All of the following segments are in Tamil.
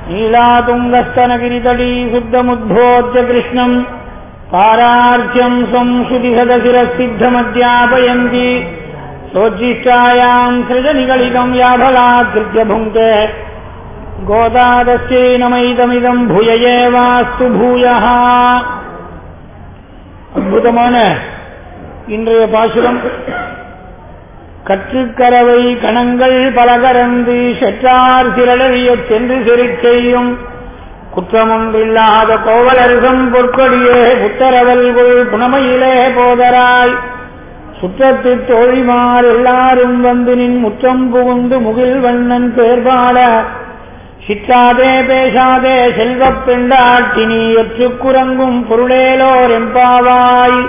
नीलातुङ्गस्तनगिरितटी शुद्धमुद्भोज्य कृष्णम् पारार्च्यम् स्वम् श्रुतिसदशिरसिद्धमध्यापयन्ति सोज्जिष्टायाम् सृजनिगलिकम् याभलाकृत्य भुङ्क्ते गोदादस्यै नमैदमिदम् भूय एवास्तु भूयः அற்புதமான இன்றைய பாசுரம் கற்றுக்கரவை கணங்கள் பலகரந்து செற்றார் திரளவியச் சென்று செறிச் செய்யும் குற்றமொன்றில்லாத கோவலருகம் பொற்கொடியே புத்தரவல்குள் புனமையிலே போதராய் சுற்றத்து தோழிமார் எல்லாரும் வந்து நின் முற்றம் புகுந்து முகில் வண்ணன் பேர்பாட சிற்றாதே பேசாதே செல்வப் பெண்டாட்டினி எற்றுக் குரங்கும் பொருளேலோர் எம்பாவாய்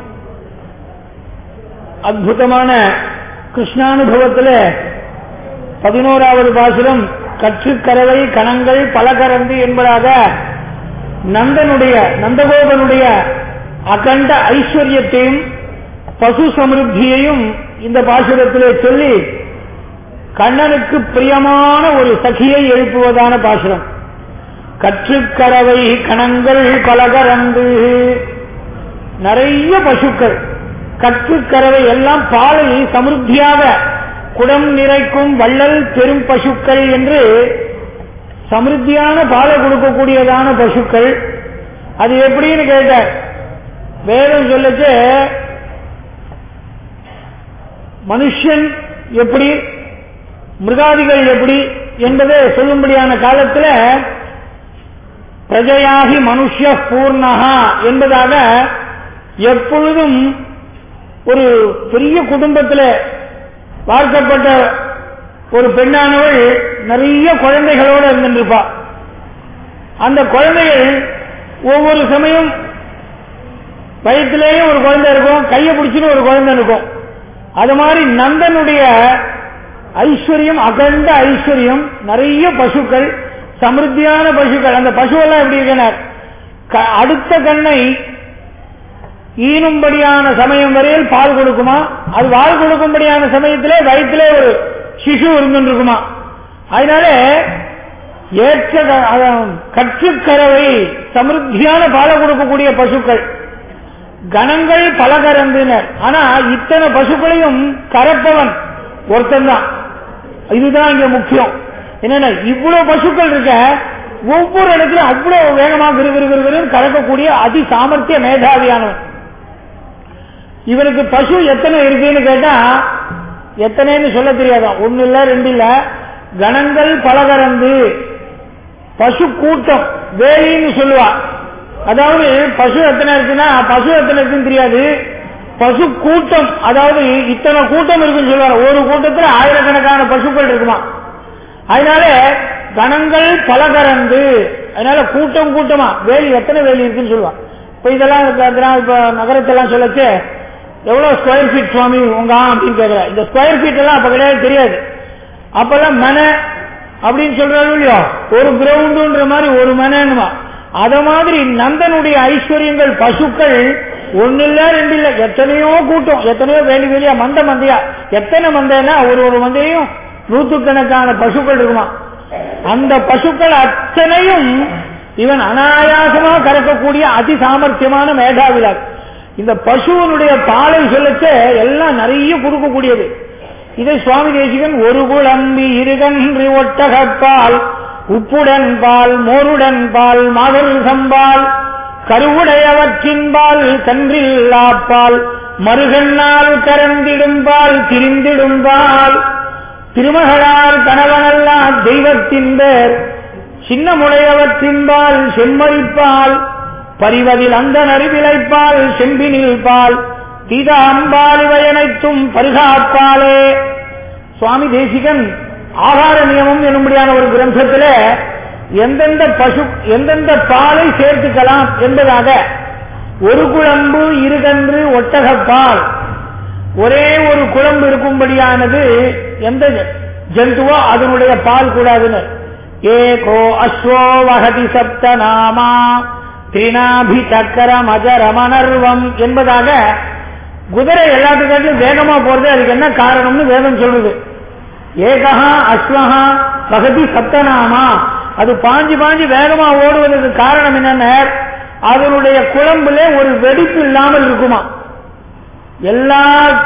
அற்புதமான கிருஷ்ணானுபவத்தில் பதினோராவது பாசுரம் கற்றுக்கரவை கணங்கள் பல கறந்து என்பதாக நந்தனுடைய நந்தகோபனுடைய அகண்ட ஐஸ்வர்யத்தையும் பசு சமிருத்தியையும் இந்த பாசுரத்திலே சொல்லி கண்ணனுக்கு பிரியமான ஒரு சகியை எழுப்புவதான பாசுரம் கற்றுக்கரவை கணங்கள் பலகரந்து நிறைய பசுக்கள் கற்றுக்கரவை எல்லாம் பாலை சமிருத்தியாக குடம் நிறைக்கும் வள்ளல் பெரும் பசுக்கள் என்று சமிருத்தியான பாலை கொடுக்கக்கூடியதான பசுக்கள் அது எப்படின்னு கேட்டார் வேதம் சொல்லச்சு மனுஷன் எப்படி மிருகாதிகள் எப்படி என்பதை சொல்லும்படியான காலத்தில் பிரஜையாகி மனுஷ பூர்ணகா என்பதாக எப்பொழுதும் ஒரு பெரிய குடும்பத்தில் வாழ்க்கப்பட்ட ஒரு பெண்ணானவள் நிறைய குழந்தைகளோடு இருந்திருப்பா அந்த குழந்தைகள் ஒவ்வொரு சமயம் வயத்திலேயே ஒரு குழந்தை இருக்கும் கையை பிடிச்சிட்டு ஒரு குழந்தை இருக்கும் அது மாதிரி நந்தனுடைய ஐஸ்வர்யம் அகண்ட ஐஸ்வர்யம் நிறைய பசுக்கள் சமிருத்தியான பசுக்கள் அந்த பசுவெல்லாம் எப்படி இருக்கிறார் அடுத்த கண்ணை ஈனும்படியான சமயம் வரையில் பால் கொடுக்குமா அது பால் கொடுக்கும்படியான சமயத்திலே வயிற்றிலே ஒரு சிசு இருந்துருக்குமா அதனால ஏற்ற கற்றுக்கரவை சமிருத்தியான பாலை கொடுக்கக்கூடிய பசுக்கள் கணங்கள் பல கறந்தினர் ஆனா இத்தனை பசுக்களையும் கரப்பவன் ஒருத்தன் தான் இதுதான் இங்க முக்கியம் என்னன்னா இவ்வளவு பசுக்கள் இருக்க ஒவ்வொரு இடத்துலயும் அவ்வளவு வேகமா விறுவிறு கறக்கக்கூடிய அதி சாமர்த்திய மேதாவியானவன் இவனுக்கு பசு எத்தனை இருக்குன்னு கேட்டா எத்தனைன்னு சொல்ல தெரியாதான் ஒன்னு இல்ல ரெண்டு இல்ல கணங்கள் பலகரந்து பசு கூட்டம் வேலின்னு சொல்லுவா அதாவது பசு எத்தனை இருக்குன்னா பசு எத்தனை இருக்குன்னு தெரியாது பசு கூட்டம் அதாவது இத்தனை கூட்டம் இருக்குன்னு சொல்லுவாங்க ஒரு கூட்டத்தில் ஆயிரக்கணக்கான பசுக்கள் இருக்குமா அதனால கணங்கள் பலகரந்து அதனால கூட்டம் கூட்டமா வேலி எத்தனை வேலி இருக்குன்னு சொல்லுவாங்க இப்ப இதெல்லாம் இப்ப நகரத்தெல்லாம் சொல்லச்சு எவ்வளவு ஸ்கொயர் ஃபீட் சுவாமி உங்க அப்படின்னு கேட்கிற இந்த ஸ்கொயர் ஃபீட் எல்லாம் அப்ப கிடையாது தெரியாது அப்பெல்லாம் மனை அப்படின்னு சொல்றாரு இல்லையோ ஒரு கிரவுண்டுன்ற மாதிரி ஒரு மனைன்னுமா அத மாதிரி நந்தனுடைய ஐஸ்வர்யங்கள் பசுக்கள் ஒன்னு இல்ல ரெண்டு இல்ல எத்தனையோ கூட்டம் எத்தனையோ வேலி வேலியா மந்த மந்தையா எத்தனை மந்தைன்னா ஒரு ஒரு மந்தையும் நூற்றுக்கணக்கான பசுக்கள் இருக்குமா அந்த பசுக்கள் அத்தனையும் இவன் அனாயாசமா கறக்கக்கூடிய அதி சாமர்த்தியமான மேதாவிலார் இந்த பசுவனுடைய பாலை சொல்லச்ச எல்லாம் நிறைய கொடுக்கக்கூடியது இதை சுவாமி தேசிகன் ஒரு குழம்பி இருகன்றி ஒட்டகப்பால் உப்புடன் பால் மோருடன் பால் மாதர் சம்பால் கருவுடையவற்றின்பால் கன்றில்லாப்பால் மருகண்ணால் கரந்திடும்பால் திரிந்திடும்பால் திருமகளார் கணவனல்லா தெய்வத்தின் பேர் சின்ன முளையவற்றின்பால் செம்மறிப்பால் பரிவதில் அந்த நறுவிளைப்பால் செம்பினில் பால் தீதாம்பால் இவையனைத்தும் பருகாப்பாலே சுவாமி தேசிகன் ஆகார நியமம் என்னும்படியான ஒரு கிரந்தத்தில் எந்தெந்த பசு எந்தெந்த பாலை சேர்த்துக்கலாம் என்பதாக ஒரு குழம்பு இருகன்று ஒட்டகப்பால் ஒரே ஒரு குழம்பு இருக்கும்படியானது எந்த ஜந்துவோ அதனுடைய பால் கூடாதுன்னு ஏகோ அஸ்வோ வகதி சப்த நாமா திரினாபி சக்கரம் அஜரமணர்வம் என்பதாக குதிரை எல்லாத்துக்காட்டிலும் வேகமா போறது அதுக்கு என்ன காரணம்னு வேதம் சொல்லுது ஏகா அஸ்வஹா பகதி சப்தநாமா அது பாஞ்சு பாஞ்சு வேகமா ஓடுவதற்கு காரணம் என்னன்னா அதனுடைய குழம்புல ஒரு வெடிப்பு இல்லாமல் இருக்குமா எல்லா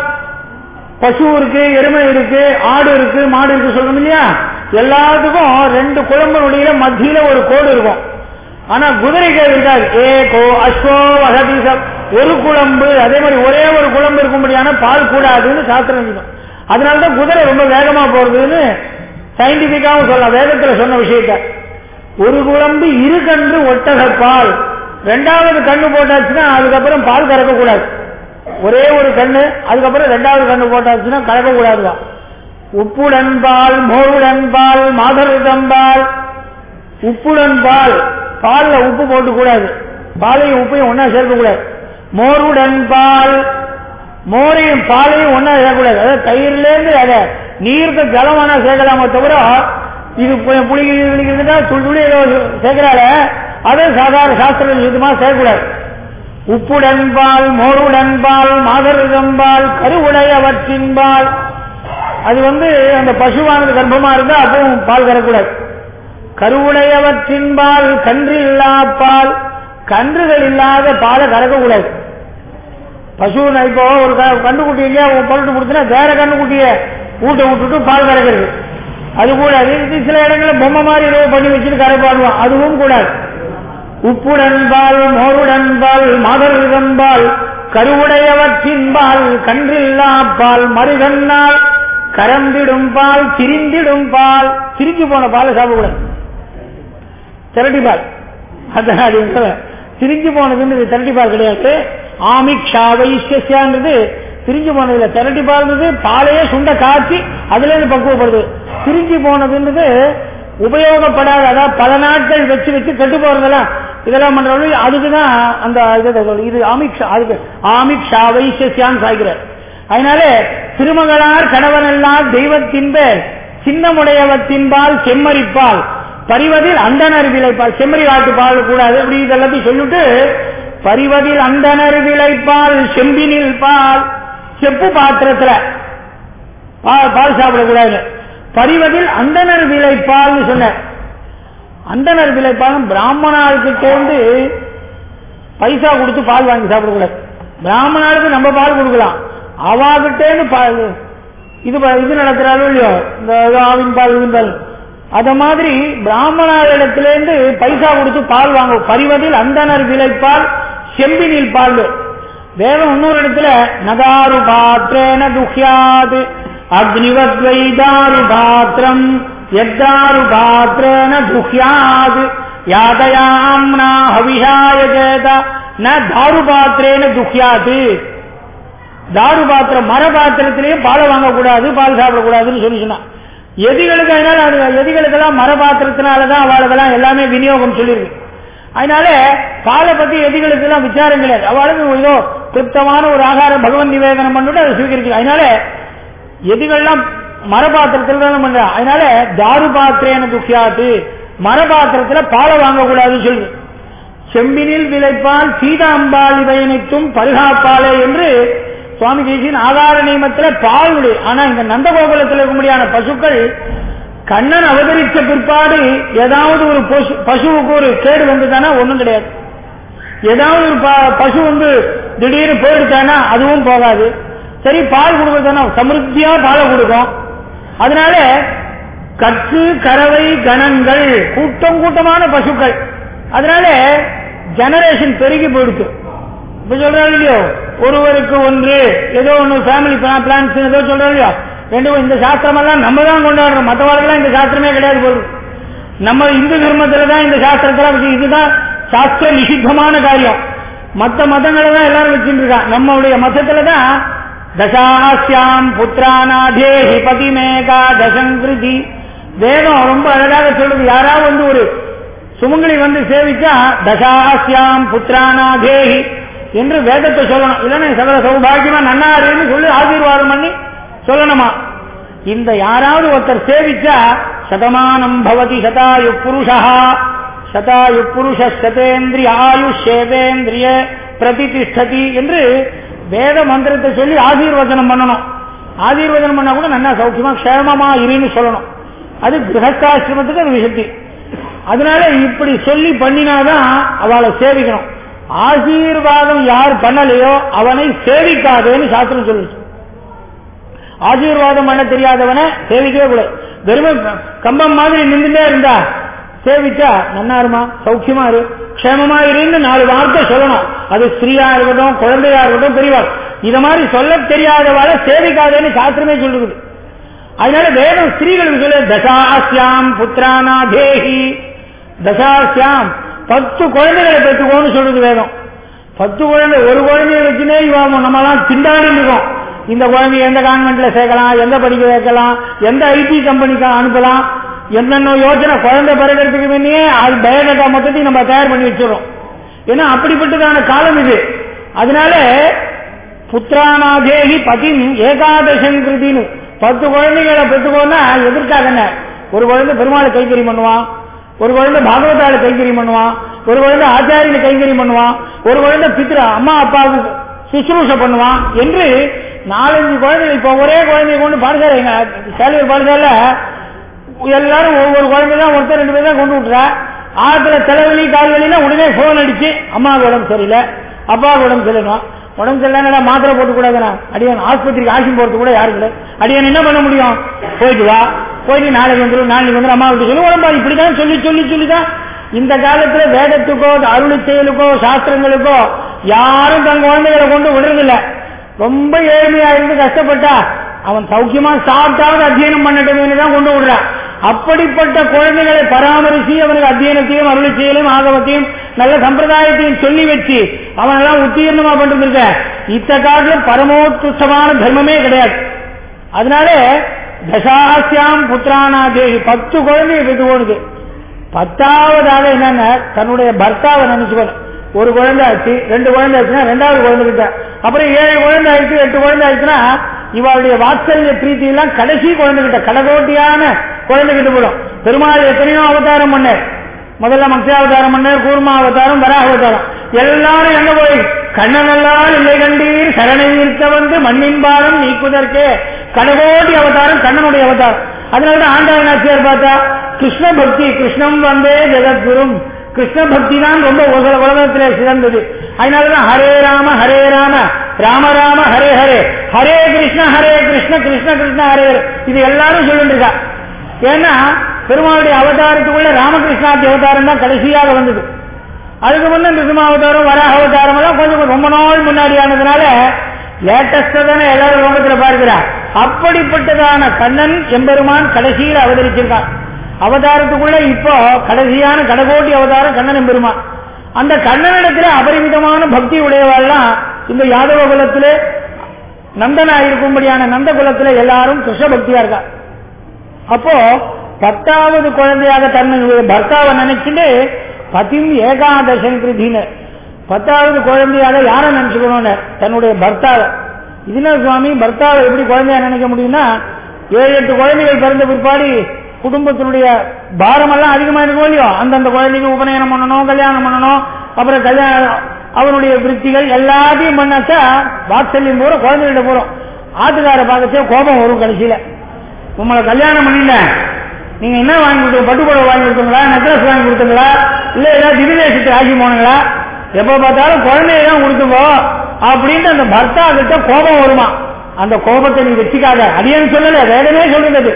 பசு இருக்கு எருமை இருக்கு ஆடு இருக்கு மாடு இருக்கு சொல்லணும் இல்லையா எல்லாத்துக்கும் ரெண்டு குழம்புடைய மத்தியில ஒரு கோடு இருக்கும் ஆனா குதிரைக்கு அது இருக்காது ஏ கோ அஸ்வோ வகதீசம் ஒரு குழம்பு அதே மாதிரி ஒரே ஒரு குழம்பு இருக்கும்படியான பால் கூடாதுன்னு சாஸ்திரம் சொல்லும் அதனாலதான் குதிரை ரொம்ப வேகமா போறதுன்னு சயின்டிபிக்காவும் சொல்லலாம் வேதத்துல சொன்ன விஷயத்த ஒரு குழம்பு இரு கன்று ஒட்டக பால் ரெண்டாவது கண்ணு போட்டாச்சுன்னா அதுக்கப்புறம் பால் கறக்க கூடாது ஒரே ஒரு கண்ணு அதுக்கப்புறம் ரெண்டாவது கண்ணு போட்டாச்சுன்னா கலக்க கூடாதுதான் உப்புடன் பால் மோருடன் பால் மாதருடன் பால் உப்புடன் பால் பால்ல உப்பு போட்டு கூடாது பாலையும் உப்பையும் ஒன்னா சேர்க்க கூடாது மோருடன் பால் மோரையும் பாலையும் ஒன்னா சேர்க்கக்கூடாது அதாவது தயிர்ல இருந்து அத நீர்த்த ஜலமான சேர்க்கலாமே தவிர இது புளி கிளிக்கிறதுனா துளி துளி ஏதோ சேர்க்கிறால அதை சாதாரண சாஸ்திர விதமா சேர்க்கக்கூடாது உப்புடன் பால் மோருடன் பால் மாதருடன் பால் கருவுடையவற்றின் பால் அது வந்து அந்த பசுவானது கர்ப்பமா இருந்தா அப்பவும் பால் கறக்கூடாது கருவுடையவற்றின் பால் கன்று இல்லா பால் கன்றுகள் இல்லாத பாலை கறக்கக்கூடாது பசு இப்போ ஒரு கண்ணுக்குட்டி இல்லையா பொருட்டு கொடுத்தா வேற கண்ணுக்குட்டிய ஊட்ட விட்டுட்டு பால் கறக்கிறது அது கூடாது இது சில இடங்களில் பொம்மை மாதிரி ஏதோ பண்ணி வச்சுட்டு கரைப்பாடுவோம் அதுவும் கூடாது உப்புடன் பால் மோருடன் பால் மதருடன் பால் கருவுடையவற்றின் பால் கன்றில்லா பால் மருகன்னால் கரந்திடும் பால் திரிந்திடும் பால் திரிஞ்சு போன பாலை சாப்பிடக்கூடாது திரட்டி பால் அதான் திரிஞ்சு போனதுன்னு திரட்டி பால் கிடையாது ஆமிக்ஷா வைசியன்றது திரிஞ்சு போனதுல திரட்டி பால்ன்றது பாலையே சுண்ட காய்ச்சி அதுல இருந்து பக்குவப்படுது திரிஞ்சு போனதுன்றது உபயோகப்படாத அதாவது பல நாட்கள் வச்சு வச்சு கெட்டு போறதெல்லாம் இதெல்லாம் பண்றது அதுக்குதான் அந்த இதை இது ஆமிக்ஷா அதுக்கு ஆமிக்ஷா வைசியான்னு சாய்க்கிறார் அதனால திருமகளார் கணவனெல்லாம் தெய்வத்தின் பேர் சின்னமுடையவத்தின்பால் செம்மறிப்பால் பரிவதில் அந்தனர் விளைப்பால் செம்மறி காட்டு பால் கூடாது அப்படி இதெல்லாத்தையும் சொல்லிட்டு பரிவதில் அந்தனர் விளைப்பால் செம்பினில் பால் செப்பு பாத்திரத்துல பால் சாப்பிடக்கூடாது பரிவதில் அந்தனர் விளைப்பால் சொன்ன அந்தனர் விளைப்பால் பிராமணாளுக்கு சேர்ந்து பைசா கொடுத்து பால் வாங்கி சாப்பிடக்கூடாது பிராமணாளுக்கு நம்ம பால் கொடுக்கலாம் அவாகிட்டேன்னு பால் இது இது நடக்கிறாரோ இல்லையோ இந்த ஆவின் பால் இதுன் பால் அத மாதிரி பிராமணரிடத்திலிருந்து பைசா கொடுத்து பால் வாங்க பரிவதில் அந்தனர் விளைப்பால் செம்பினில் பால் வேதம் இன்னொரு இடத்துல நதாரு பாத்திரேன துஹ்யாது அக்னிவத்வைதாரு பாத்திரம் எத்தாரு பாத்திரேன துஹ்யாது யாதயாம்னா ஹவிஷாய சேத ந தாரு பாத்திரேன துஹ்யாது தாரு பாத்திரம் மர பாத்திரத்திலேயும் பாலை வாங்கக்கூடாது பால் சாப்பிடக்கூடாதுன்னு சொல்லி சொன்னா எதிகளுக்கு அதனால அது எதிகளுக்கெல்லாம் மர பாத்திரத்தினாலதான் அவளுக்கெல்லாம் எல்லாமே விநியோகம் சொல்லியிருக்கு அதனால பாலை பத்தி எதிகளுக்கு எல்லாம் விசாரம் கிடையாது அவளுக்கு ஏதோ திருப்தமான ஒரு ஆகாரம் பகவன் நிவேதனம் பண்ணிட்டு அதை சுவீகரிச்சு அதனால எதிகள்லாம் மரபாத்திரத்தில் தான் பண்ற அதனால தாரு பாத்திரேன துக்கியாத்து மரபாத்திரத்துல பாலை வாங்கக்கூடாதுன்னு சொல்லுது செம்பினில் விளைப்பால் சீதாம்பாள் இவையனைத்தும் பருகாப்பாலே என்று சுவாமி தேசியின் ஆதார நியமத்துல பால் விடு ஆனா இந்த நந்தகோகுலத்தில் இருக்க முடியாத பசுக்கள் கண்ணன் அவதரித்த பிற்பாடு ஏதாவது ஒரு பசு பசுவுக்கு ஒரு கேடு வந்துதானா ஒண்ணும் கிடையாது ஏதாவது ஒரு பசு வந்து திடீர்னு போயிடுச்சானா அதுவும் போகாது சரி பால் கொடுக்கறதுனா சமிருத்தியா பாலை கொடுக்கும் அதனால கற்று கறவை கணங்கள் கூட்டம் கூட்டமான பசுக்கள் அதனால ஜெனரேஷன் பெருகி போயிடுச்சு இப்ப சொல்றாரு இல்லையோ ஒருவருக்கு ஒன்று ஏதோ ஒன்று ஃபேமிலி பிளான்ஸ் ஏதோ சொல்றாரு இல்லையோ ரெண்டு இந்த சாஸ்திரம் எல்லாம் நம்ம தான் கொண்டாடுறோம் மற்றவர்களுக்கெல்லாம் இந்த சாஸ்திரமே கிடையாது போகுது நம்ம இந்து தர்மத்துல தான் இந்த சாஸ்திரத்துல இதுதான் சாஸ்திர நிஷித்தமான காரியம் மற்ற மதங்களை தான் எல்லாரும் வச்சுட்டு இருக்கா நம்மளுடைய மதத்துல தான் தசாஸ்யாம் புத்திரானாதேஹி பதிமேகா தசங்கிருதி வேதம் ரொம்ப அழகாக சொல்லுது யாராவது வந்து ஒரு சுமங்கலி வந்து சேவிச்சா தசாஸ்யாம் புத்திரானாதேஹி என்று வேதத்தை சொல்லணும் இல்லைன்னா சகல சௌபாகியமா நன்னாருன்னு சொல்லி ஆசீர்வாதம் பண்ணி சொல்லணுமா இந்த யாராவது ஒருத்தர் சேவிச்சா சதமானம் பவதி சதாயு புருஷா சதாயு புருஷ சதேந்திரிய ஆயுஷ் சேதேந்திரிய பிரதிதிஷ்டதி என்று வேத மந்திரத்தை சொல்லி ஆசீர்வதனம் பண்ணணும் ஆசீர்வதனம் பண்ணா கூட நல்லா சௌக்கியமா க்ஷேமமா இருன்னு சொல்லணும் அது கிரகஸ்தாசிரமத்துக்கு அது விஷயத்தி அதனால இப்படி சொல்லி பண்ணினாதான் அவளை சேவிக்கணும் ஆசீர்வாதம் யார் பண்ணலையோ அவனை சேவிக்காதேன்னு சாஸ்திரம் சொல்லுச்சு ஆசீர்வாதம் பண்ண தெரியாதவனை சேவிக்கவே கூடாது வெறுமை கம்பம் மாதிரி நின்றுட்டே இருந்தா சேவிச்சா நன்னா இருமா சௌக்கியமா இரு க்ஷேமமா இருன்னு நாலு வார்த்தை சொல்லணும் அது ஸ்திரீயா இருக்கட்டும் குழந்தையா இருக்கட்டும் பெரியவா இத மாதிரி சொல்ல தெரியாதவாளை சேவிக்காதேன்னு சாஸ்திரமே சொல்லுது அதனால வேதம் ஸ்திரீகளுக்கு சொல்ல தசாசியாம் புத்திரானா தேஹி தசாசியாம் பத்து குழந்தைகளை பெற்றுக்கோன்னு சொல்லுது வேதம் பத்து குழந்தை ஒரு குழந்தைய வச்சுனே இவன் நம்மலாம் திண்டாடி இருக்கோம் இந்த குழந்தைய எந்த கான்வென்ட்ல சேர்க்கலாம் எந்த படிக்க வைக்கலாம் எந்த ஐடி கம்பெனிக்கு அனுப்பலாம் என்னென்ன யோசனை குழந்தை பிறக்கிறதுக்கு முன்னே அது பயோடேட்டா மொத்தத்தையும் நம்ம தயார் பண்ணி வச்சிடறோம் ஏன்னா அப்படிப்பட்டதான காலம் இது அதனால புத்திரானாதேகி பதின் ஏகாதசம் கிருதின்னு பத்து குழந்தைகளை பெற்றுக்கோன்னா எதிர்க்காக என்ன ஒரு குழந்தை பெருமாளை கைங்கறி பண்ணுவான் ஒரு குழந்தை பாகவதால கைங்கறி பண்ணுவான் ஒரு குழந்தை ஆச்சாரியனை கைங்கறி பண்ணுவான் ஒரு குழந்தை பித்ரா அம்மா அப்பாவுக்கு சுசுரூஷ பண்ணுவான் என்று நாலஞ்சு குழந்தைகள் இப்ப ஒரே குழந்தைய கொண்டு பாடசாலை எங்க சேலையூர் பாடசால எல்லாரும் ஒவ்வொரு குழந்தை தான் ஒருத்தர் ரெண்டு பேர் தான் கொண்டு விட்டுறா ஆத்துல தலைவலி கால்வலினா உடனே போன் அடிச்சு அம்மாவுக்கு உடம்பு சரியில்லை அப்பாவுக்கு உடம்பு சரியில்லை உடம்பு சரியில்லை மாத்திரை போட்டு கூடாதுண்ணா அடியன் ஆஸ்பத்திரிக்கு ஆசி போறது கூட யாரும் இல்லை அடியன் என்ன பண்ண முடியும் போயிட்டு வா போயிட்டு நாளைக்கு வந்துடும் நாளைக்கு வந்து அம்மா விட்டு சொல்லி உடம்பா இப்படிதான் சொல்லி சொல்லி சொல்லிதான் இந்த காலத்துல வேதத்துக்கோ அருளி செயலுக்கோ சாஸ்திரங்களுக்கோ யாரும் தன் குழந்தைகளை கொண்டு விடுறதில்ல ரொம்ப ஏழ்மையா இருந்து கஷ்டப்பட்டா அவன் சௌக்கியமா சாப்பிட்டாவது அத்தியனம் பண்ணட்டும்னு தான் கொண்டு விடுறான் அப்படிப்பட்ட குழந்தைகளை பராமரிச்சு அவனுக்கு அத்தியனத்தையும் அருளி செயலையும் ஆகவத்தையும் நல்ல சம்பிரதாயத்தையும் சொல்லி வச்சு அவன் எல்லாம் உத்தீர்ணமா பண்றது இருக்க இத்த காலத்துல பரமோத்கிருஷ்டமான தர்மமே கிடையாது அதனால தசாசியாம் புத்திரானா தேவி பத்து குழந்தைய பெற்றுக்கோனுக்கு பத்தாவதாக என்னன்னா தன்னுடைய பர்த்தாவை நினைச்சுக்கணும் ஒரு குழந்தை ஆச்சு ரெண்டு குழந்தை ஆச்சுன்னா ரெண்டாவது குழந்தை கிட்ட அப்புறம் ஏழு குழந்தை ஆயிடுச்சு எட்டு குழந்தை ஆயிடுச்சுன்னா இவளுடைய வாத்சல்ய பிரீத்தி எல்லாம் கடைசி குழந்தை கிட்ட கடகோட்டியான குழந்தை கிட்ட போடும் பெருமாள் எத்தனையோ அவதாரம் பண்ணார் முதல்ல மத்யாவதாரம் பண்ணார் கூர்மா அவதாரம் வராக அவதாரம் எல்லாரும் எங்க போய் கண்ணனல்லால் இல்லை கண்டீர் சரணை இருக்க வந்து மண்ணின் பாரம் நீக்குதற்கே கடகோட்டி அவதாரம் கண்ணனுடைய அவதாரம் அதனாலதான் ஆண்டாள் நாச்சியார் பார்த்தா கிருஷ்ண பக்தி கிருஷ்ணம் வந்தே ஜெகத்குரும் கிருஷ்ண பக்தி தான் ரொம்ப உலகத்திலே சிறந்தது அதனாலதான் ஹரே ராம ஹரே ராம ராம ராம ஹரே ஹரே ஹரே கிருஷ்ண ஹரே கிருஷ்ண கிருஷ்ண கிருஷ்ண ஹரே ஹரே இது எல்லாரும் சொல்லிட்டு இருக்கா ஏன்னா பெருமாளுடைய அவதாரத்துக்குள்ள ராமகிருஷ்ணாத்தி அவதாரம் தான் கடைசியாக வந்தது அதுக்கு முன்ன நிருசிம்ம அவதாரம் வராக அவதாரம் எல்லாம் கொஞ்சம் ரொம்ப நாள் முன்னாடி ஆனதுனால லேட்டஸ்டா தானே எல்லாரும் லோகத்துல பார்க்கிறார் அப்படிப்பட்டதான கண்ணன் எம்பெருமான் கடைசியில் அவதரிச்சிருக்கான் அவதாரத்துக்குள்ள இப்போ கடைசியான கடகோட்டி அவதாரம் கண்ணன் எம்பெருமான் அந்த கண்ணனிடத்துல அபரிமிதமான பக்தி உடையவாள்லாம் இந்த யாதவ குலத்திலே நந்தனா இருக்கும்படியான நந்த குலத்திலே எல்லாரும் கிருஷ்ண பக்தியா இருக்கா அப்போ பத்தாவது குழந்தையாக தன்னுடைய பர்த்தாவை நினைச்சுட்டு பதிம் ஏகாதசன் கிருதின்னு பத்தாவது குழந்தையாக யாரை நினைச்சுக்கணும்னு தன்னுடைய பர்த்தாவை இதுனா சுவாமி பர்த்தாவை எப்படி குழந்தையா நினைக்க முடியும்னா ஏழு எட்டு குழந்தைகள் பிறந்த பிற்பாடு குடும்பத்தினுடைய பாரம் எல்லாம் அதிகமா இருக்கும் இல்லையோ அந்தந்த குழந்தைக்கு உபநயனம் பண்ணணும் கல்யாணம் பண்ணணும் அப்புறம் கல்யாணம் அவனுடைய விருத்திகள் எல்லாத்தையும் பண்ணாச்சா வாத்சல்யம் போறோம் குழந்தைகிட்ட போறோம் ஆட்டுக்கார பார்க்கச்சே கோபம் வரும் கடைசியில உங்களை கல்யாணம் பண்ணில நீங்க என்ன வாங்கி கொடுத்தீங்க பட்டுப்புடவை வாங்கி கொடுத்தீங்களா நெக்லஸ் வாங்கி கொடுத்தீங்களா இல்ல ஏதாவது திவ்யதேசத்துக்கு ஆகி போனீங்களா எப்ப பார்த்தாலும் குழந்தைய தான் கொடுத்துங்கோ அப்படின்ட்டு அந்த பர்த்தா கிட்ட கோபம் வருமா அந்த கோபத்தை நீ வச்சுக்காத அடியன்னு சொல்லல வேதமே சொல்லுறது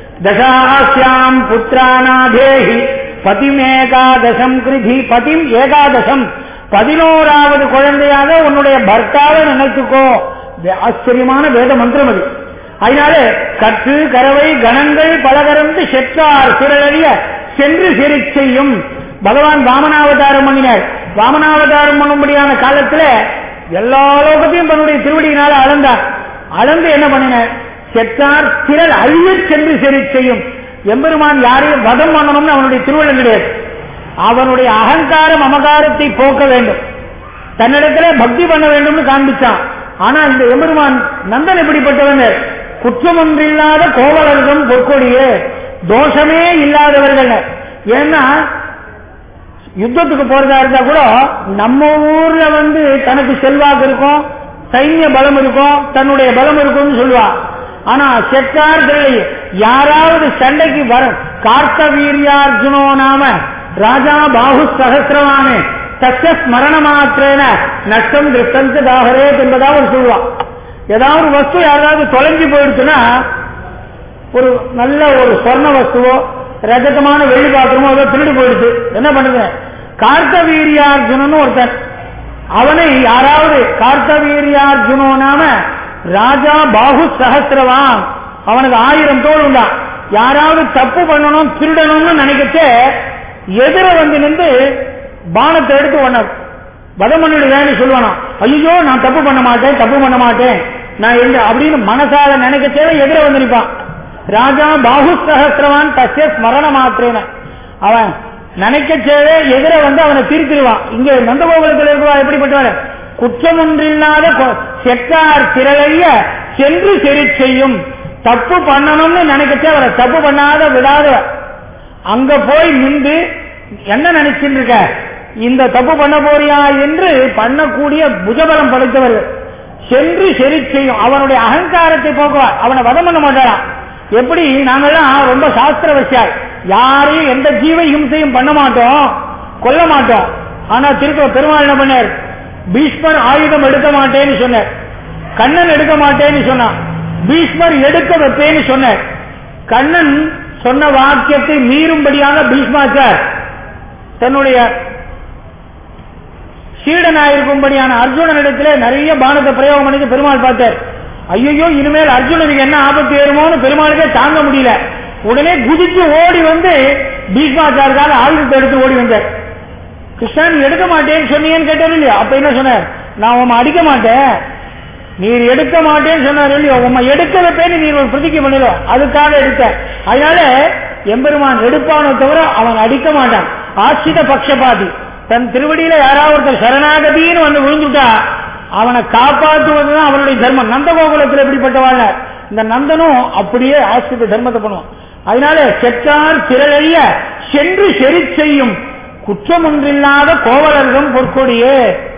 தசாசியாம் புத்திரானாதேகி பதிம் ஏகாதசம் கிருதி பதிம் ஏகாதசம் பதினோராவது குழந்தையாக உன்னுடைய பர்த்தாவை நினைத்துக்கோ ஆச்சரியமான வேத மந்திரம் அது அதனால கற்று கரவை கணங்கள் பலகரந்து செற்றார் சிறழிய சென்று சிறை செய்யும் பகவான் வாமனாவதாரம் பண்ணினார் வாமனாவதாரம் பண்ணும்படியான காலத்துல எல்லா லோகத்தையும் தன்னுடைய திருவடியினால அளந்தார் அளந்து என்ன பண்ணினார் செற்றார் திரள் அழிய சென்று சிறை செய்யும் எம்பெருமான் யாரையும் வதம் பண்ணணும்னு அவனுடைய திருவள்ளம் கிடையாது அவனுடைய அகங்காரம் அமகாரத்தை போக்க வேண்டும் தன்னிடத்துல பக்தி பண்ண வேண்டும்னு காண்பிச்சான் ஆனா இந்த எம்பெருமான் நந்தன் எப்படிப்பட்டவங்க குற்றம் ஒன்றில்லாத கோவலர்கம் பொற்கொடியே தோஷமே இல்லாதவர்கள் ஏன்னா யுத்தத்துக்கு போறதா இருந்தா கூட நம்ம ஊர்ல வந்து தனக்கு செல்வாக்கு இருக்கும் சைன்ய பலம் இருக்கும் தன்னுடைய பலம் இருக்கும்னு சொல்லுவா ஆனா செட்டார்கள் யாராவது சண்டைக்கு வர கார்த்த வீரியார்ஜுனோ நாம ராஜா பாகு சகசிரவானே தச்ச ஸ்மரண மாத்திரேன நஷ்டம் திருஷ்டந்து தாகரே என்பதா ஒரு சொல்லுவான் ஏதாவது ஒரு வஸ்து யாராவது தொலைஞ்சு போயிடுச்சுன்னா ஒரு நல்ல ஒரு சொர்ண வஸ்துவோ ரஜதமான வெள்ளி பாத்திரமோ ஏதோ திருடு போயிடுச்சு என்ன பண்ணுங்க கார்த்தவீரியார்ஜுனன் ஒருத்தன் அவனை யாராவது கார்த்தவீரியார்ஜுனோ நாம ராஜா பாகு சகசிரவான் அவனுக்கு ஆயிரம் தோல் உண்டா யாராவது தப்பு பண்ணணும் திருடணும்னு நினைக்கச்சே எதிர வந்து நின்று பானத்தை எடுத்து உன்னை வதம் பண்ணிடுவேன்னு சொல்லுவானா ஐயோ நான் தப்பு பண்ண மாட்டேன் தப்பு பண்ண மாட்டேன் நான் எந்த அப்படின்னு மனசால நினைக்கச்சே எதிர வந்து நிற்பான் ராஜா பாகு சகசிரவான் தசிய ஸ்மரண மாத்திரேன அவன் நினைக்கச்சேவே எதிர வந்து அவனை திருத்திடுவான் இங்க நந்தகோகுலத்தில் இருக்கிறவா எப்படிப்பட்டவன் குற்றம் ஒன்றில்லாத கொ- செற்றார் திரளைய சென்று செறி செய்யும் தப்பு பண்ணணும்னு நினைக்கச்சே அவரை தப்பு பண்ணாத விடாத அங்க போய் நின்று என்ன நினைச்சிட்டு இருக்க இந்த தப்பு பண்ண போறியா என்று பண்ணக்கூடிய புஜபலம் படைத்தவர்கள் சென்று செறி செய்யும் அவனுடைய அகங்காரத்தை போக்குவார் அவனை வதம் பண்ண மாட்டாராம் எப்படி நாங்கெல்லாம் ரொம்ப சாஸ்திர வசியால் யாரையும் எந்த ஜீவ ஹிம்சையும் பண்ண மாட்டோம் கொல்ல மாட்டோம் ஆனா திருக்க பெருமாள் என்ன பண்ணார் பீஷ்மர் ஆயுதம் எடுக்க மாட்டேன்னு சொன்னார் கண்ணன் எடுக்க மாட்டேன்னு சொன்னான் பீஷ்மர் எடுக்க வைப்பேன்னு சொன்னார் கண்ணன் சொன்ன வாக்கியத்தை மீறும்படியாக பீஷ்மாச்சார் தன்னுடைய சீடனாயிருக்கும்படியான அர்ஜுனனிடத்திலே நிறைய பானத்தை பிரயோகம் பண்ணி பெருமாள் பார்த்தார் ஐயோ இனிமேல் அர்ஜுனனுக்கு என்ன ஆபத்து ஏறுமோன்னு பெருமாளுக்கே தாங்க முடியல உடனே குதிச்சு ஓடி வந்து பீஷ்மாச்சாரத்தால் ஆயுதத்தை எடுத்து ஓடி வந்தார் கிருஷ்ணன் எடுக்க மாட்டேன்னு சொன்னீங்கன்னு கேட்டாரு இல்லையா அப்ப என்ன சொன்னார் நான் உம்மை அடிக்க மாட்டேன் நீர் எடுக்க மாட்டேன்னு சொன்னார் இல்லையோ உம்மை எடுக்க வைப்பேன்னு நீர் ஒரு பிரதிக்கை பண்ணிடும் அதுக்காக எடுத்த அதனால எம்பெருமான் எடுப்பானோ தவிர அவன் அடிக்க மாட்டான் ஆசித பக்ஷபாதி தன் திருவடியில யாராவது ஒருத்தர் சரணாகதின்னு வந்து விழுந்துட்டா அவனை காப்பாற்றுவதுதான் அவனுடைய தர்மம் நந்தகோகுலத்தில் எப்படிப்பட்டவாள் இந்த நந்தனும் அப்படியே ஆசிரித்த தர்மத்தை பண்ணுவான் அதனால செற்றார் திரளைய சென்று செறி செய்யும் குற்றம் ஒன்றில்லாத கோவலர்களும் பொற்கொடியே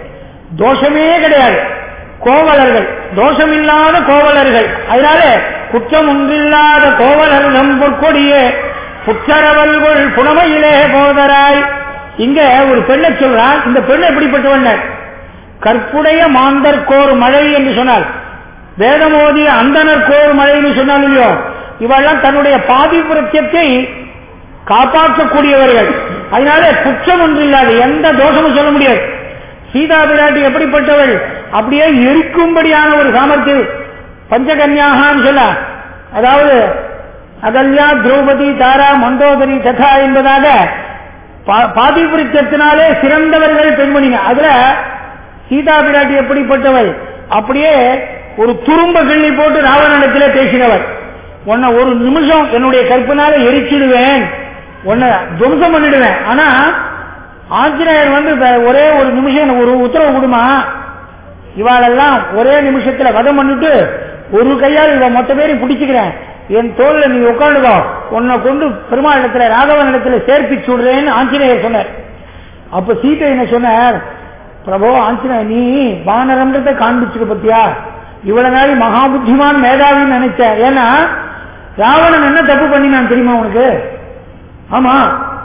தோஷமே கிடையாது கோவலர்கள் தோஷமில்லாத கோவலர்கள் அதனால குற்றம் ஒன்றில்லாத கோவலர்களும் பொற்கொடியே புற்றரவல்கள் புனமையிலே போதராய் இங்க ஒரு பெண்ணை சொல்றான் இந்த பெண் எப்படிப்பட்டவன் கற்புடைய மாந்தர் கோர் மழை என்று சொன்னால் வேதமோதிய அந்தனர் கோர் மழைன்னு சொன்னால் இல்லையோ இவெல்லாம் தன்னுடைய பாதி பிரத்தியத்தை காப்பாற்றக்கூடியவர்கள் அதனால குற்றம் ஒன்றில்லாது எந்த தோஷமும் சொல்ல முடியாது சீதா பிராட்டி எப்படிப்பட்டவள் அப்படியே எரிக்கும்படியான ஒரு சாமர்த்தியம் பஞ்சகன்யாகான்னு சொல்ல அதாவது அகல்யா திரௌபதி தாரா மந்தோதரி ததா என்பதாக பா- பாதிபுரித்தத்தினாலே சிறந்தவர்கள் பெண்மணிங்க அதுல சீதா பிராட்டி எப்படிப்பட்டவள் அப்படியே ஒரு துரும்ப கிள்ளி போட்டு ராவணனிடத்திலே பேசினவர் உன்னை ஒரு நிமிஷம் என்னுடைய கற்பனால எரிச்சிடுவேன் உன்னை துவம்சம் பண்ணிடுவேன் ஆனா ஆஞ்சநேயர் வந்து வே- ஒரே ஒரு நிமிஷம் எனக்கு ஒரு உத்தரவு கொடுமா இவாளெல்லாம் ஒரே நிமிஷத்துல வதம் பண்ணிட்டு ஒரு கையால் இவ மொத்த பேரையும் பிடிச்சுக்கிறேன் என் தோல்ல நீ உட்காந்துக்கோ உன்னை கொண்டு பெருமாள் இடத்துல ராகவன் இடத்துல சேர்ப்பிச்சு விடுறேன்னு ஆஞ்சநேயர் சொன்னார் அப்ப சீதை என்ன சொன்னார் பிரபு ஆஞ்சநேயர் நீ வானரன்றதை காண்பிச்சுக்க பத்தியா இவ்வளவு நாள் மகாபுத்திமான் மேதாவின்னு நினைச்சேன் ஏன்னா ராவணன் என்ன தப்பு பண்ணினான் தெரியுமா உனக்கு ஆமா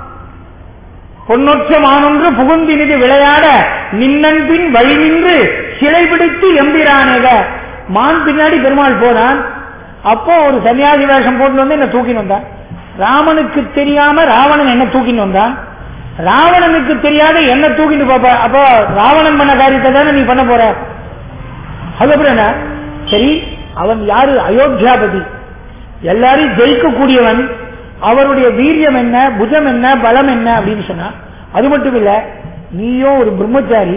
பொன்னொற்ற மானொன்று புகுந்தினிது விளையாட நின்னன் பின் வழி நின்று சிலை பிடித்து எம்பிரானேக மான் பின்னாடி பெருமாள் போனான் அப்போ ஒரு சன்னியாசி வேஷம் போட்டு வந்து என்ன தூக்கின்னு வந்தான் ராமனுக்கு தெரியாம ராவணன் என்ன தூக்கின்னு வந்தான் ராவணனுக்கு தெரியாத என்ன தூக்கிட்டு போப்ப அப்போ ராவணன் பண்ண காரியத்தை தானே நீ பண்ண போற அது அப்புறம் என்ன சரி அவன் யாரு அயோத்தியாபதி எல்லாரையும் ஜெயிக்கக்கூடியவன் அவருடைய வீரியம் என்ன புஜம் என்ன பலம் என்ன அப்படின்னு சொன்னா அது மட்டும் இல்ல நீயும் ஒரு பிரம்மச்சாரி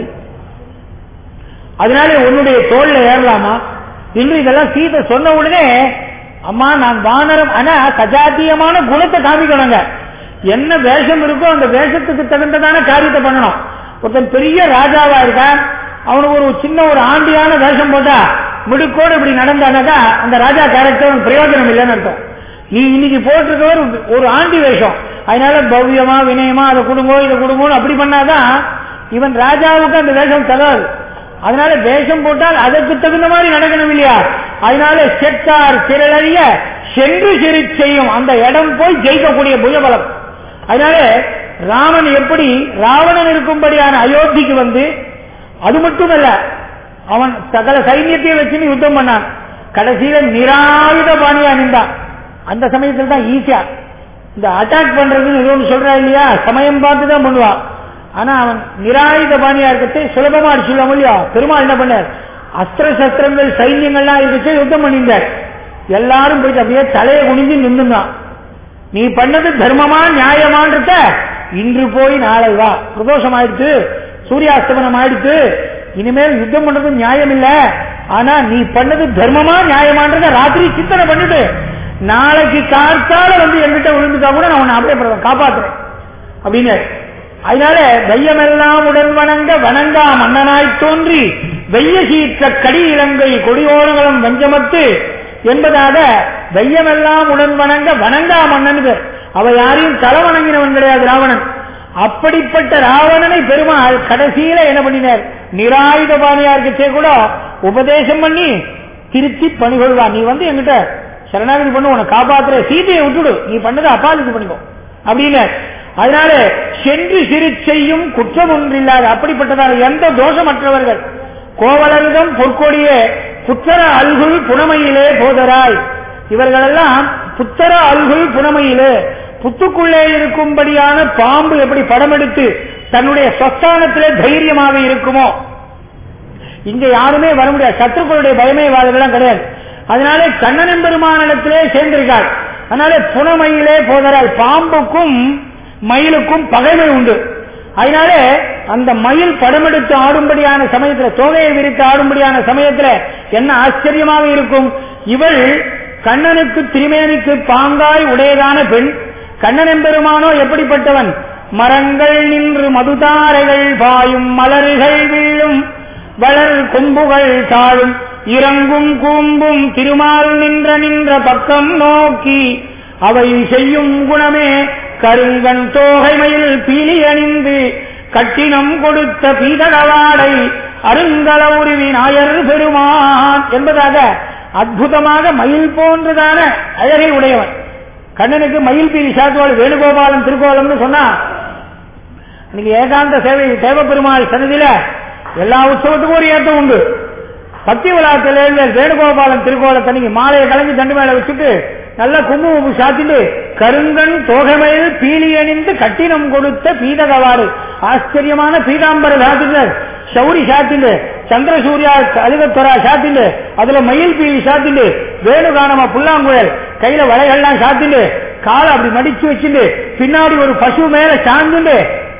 அதனால உன்னுடைய தோல்ல ஏறலாமா இன்று இதெல்லாம் சீதை சொன்ன உடனே அம்மா நான் வானரம் ஆனா சஜாத்தியமான குணத்தை காமிக்கணுங்க என்ன வேஷம் இருக்கோ அந்த வேஷத்துக்கு தகுந்ததான காரியத்தை பண்ணணும் ஒருத்தன் பெரிய ராஜாவா இருக்கான் அவனுக்கு ஒரு சின்ன ஒரு ஆண்டியான வேஷம் போட்டா மிடுக்கோடு இப்படி நடந்தானாக்கா அந்த ராஜா கேரக்டர் பிரயோஜனம் இல்லைன்னு அர்த்தம் நீ இன்னைக்கு போட்டிருக்கவர் ஒரு ஆண்டி வேஷம் அதனால பவ்யமா வினயமா அதை கொடுங்கோ இதை கொடுங்கோன்னு அப்படி பண்ணாதான் இவன் ராஜாவுக்கு அந்த வேஷம் தகாது அதனால வேஷம் போட்டால் அதற்கு தகுந்த மாதிரி நடக்கணும் இல்லையா அதனால செட்டார் திரளறிய சென்று சிரி செய்யும் அந்த இடம் போய் ஜெயிக்கக்கூடிய புயபலம் அதனால ராமன் எப்படி ராவணன் இருக்கும்படியான அயோத்திக்கு வந்து அது மட்டுமல்ல அவன் சகல சைன்யத்தையும் வச்சு யுத்தம் பண்ணான் கடைசியில நிராயுத பாணியா நின்றான் அந்த சமயத்தில் தான் ஈஸியா இந்த அட்டாக் பண்றதுன்னு ஏதோ ஒன்று சொல்றா இல்லையா சமயம் பார்த்து தான் பண்ணுவான் ஆனா அவன் நிராயுத பாணியா இருக்கிறது சுலபமா அடிச்சுள்ளாம இல்லையா பெருமாள் என்ன பண்ணார் அஸ்திர சஸ்திரங்கள் சைன்யங்கள்லாம் இருந்துச்சு யுத்தம் பண்ணியிருந்தார் எல்லாரும் போயிட்டு அப்படியே தலையை குனிஞ்சு நின்றுதான் நீ பண்ணது தர்மமா நியாயமான்றத இன்று போய் நாளை வா பிரதோஷம் ஆயிடுச்சு சூரியாஸ்தமனம் ஆயிடுச்சு இனிமேல் யுத்தம் பண்றது நியாயம் இல்ல ஆனா நீ பண்ணது தர்மமா நியாயமான்றத ராத்திரி சிந்தனை பண்ணிட்டு நாளைக்கு காத்தால வந்து என்கிட்ட விழுந்துட்டா கூட நான் உன்னை அப்படியே காப்பாத்துறேன் அப்படின்னு அதனால வெய்யமெல்லாம் உடன் வணங்க வணங்கா மன்னனாய் தோன்றி வெய்ய சீற்ற கடி இலங்கை கொடியோரங்களும் வஞ்சமத்து என்பதாக வெய்யமெல்லாம் உடன் வணங்க வணங்கா மன்னன் அவ யாரையும் தலை வணங்கினவன் கிடையாது ராவணன் அப்படிப்பட்ட ராவணனை பெருமாள் கடைசியில என்ன பண்ணினார் நிராயுத பாணியார்கிட்டே கூட உபதேசம் பண்ணி திருத்தி பணிகொள்வா நீ வந்து என்கிட்ட சரணாகதி பண்ணு உன்னை காப்பாத்துற சீதையை விட்டுடு நீ பண்ணதை அப்பாலுக்கு பண்ணிக்கோ அப்படின்னு அதனால சென்று சிறு செய்யும் குற்றம் ஒன்றில்லாத அப்படிப்பட்டதான எந்த தோஷமற்றவர்கள் கோவலரிடம் பொற்கொடியே புத்தர அல்குள் புனமையிலே போதராய் இவர்களெல்லாம் புத்தர அல்குள் புனமையிலே புத்துக்குள்ளே இருக்கும்படியான பாம்பு எப்படி படம் எடுத்து தன்னுடைய சொஸ்தானத்திலே தைரியமாக இருக்குமோ இங்க யாருமே வர முடியாது சத்துருக்களுடைய பயமே வாழ்லாம் கிடையாது அதனால கண்ணன் பெருமானிடத்திலே சேர்ந்திருக்காள் அதனால புனமையிலே போதரால் பாம்புக்கும் மயிலுக்கும் பகைமை உண்டு அதனால அந்த மயில் படமெடுத்து ஆடும்படியான சமயத்துல தோகையை விரித்து ஆடும்படியான சமயத்துல என்ன ஆச்சரியமாக இருக்கும் இவள் கண்ணனுக்கு திருமேனிக்கு பாங்காய் உடையதான பெண் கண்ணன் பெருமானோ எப்படிப்பட்டவன் மரங்கள் நின்று மதுதாரைகள் பாயும் மலர்கள் வீழும் வளர் கொம்புகள் தாழும் இறங்கும் கூம்பும் திருமால் நின்ற நின்ற பக்கம் நோக்கி அவை செய்யும் குணமே கருங்கண் தோகைமையில் பீலி அணிந்து கட்டினம் கொடுத்த பீதகவாடை அருங்கல உருவி நாயர் பெருமான் என்பதாக அற்புதமாக மயில் போன்றதான அழகை உடையவன் கண்ணனுக்கு மயில் பீலி சாத்துவாள் வேணுகோபாலன் திருக்கோலம்னு சொன்னா இன்னைக்கு ஏகாந்த சேவை தேவப்பெருமாள் சன்னதியில எல்லா உற்சவத்துக்கும் ஒரு ஏற்றம் உண்டு பக்தி விழாத்துல வேணுகோபாலன் திருக்கோலத்தன்னைக்கு மாலையை கலங்கி தண்டு மேல வச்சுட்டு நல்ல குங்குமப்பு சாத்திட்டு கருங்கண் தோகமையில் பீலி அணிந்து கட்டினம் கொடுத்த பீதகவாறு ஆச்சரியமான பீதாம்பர சாத்திட்டு சௌரி சாத்திண்டு சந்திர சூர்யா அழுகத்தொரா சாத்திண்டு அதுல மயில் பீலி சாத்திண்டு வேணுகானமா புல்லாங்குழல் கையில வளைகள்லாம் சாத்திண்டு காலை அப்படி மடிச்சு வச்சுட்டு பின்னாடி ஒரு பசு மேல சாந்துண்டு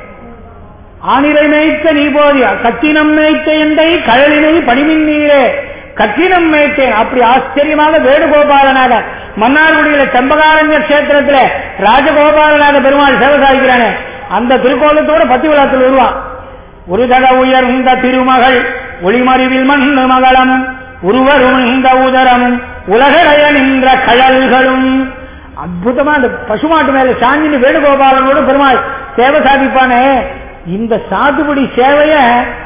ஆனிரை மேய்த்த நீ போதி கத்தினம் மேய்த்த எந்தை கழலினை பணிமின் நீரே கத்தினம் மேய்த்தேன் அப்படி ஆச்சரியமாக வேணுகோபாலனாக மன்னார்குடியில செம்பகாரண்ய கஷேத்திரத்துல ராஜகோபாலனாக பெருமாள் சேவை சாதிக்கிறானே அந்த திருக்கோலத்தோட பத்தி விழாத்தில் வருவான் ஒரு தட உயர்ந்த திருமகள் ஒளிமறிவில் மண்ணு மகளம் உருவரும் இந்த உதரமும் உலகடைய நின்ற கழல்களும் அற்புதமா அந்த பசுமாட்டு மேல சாஞ்சின்னு வேணுகோபாலனோடு பெருமாள் சேவை சாதிப்பானே இந்த சாதுபடி சேவைய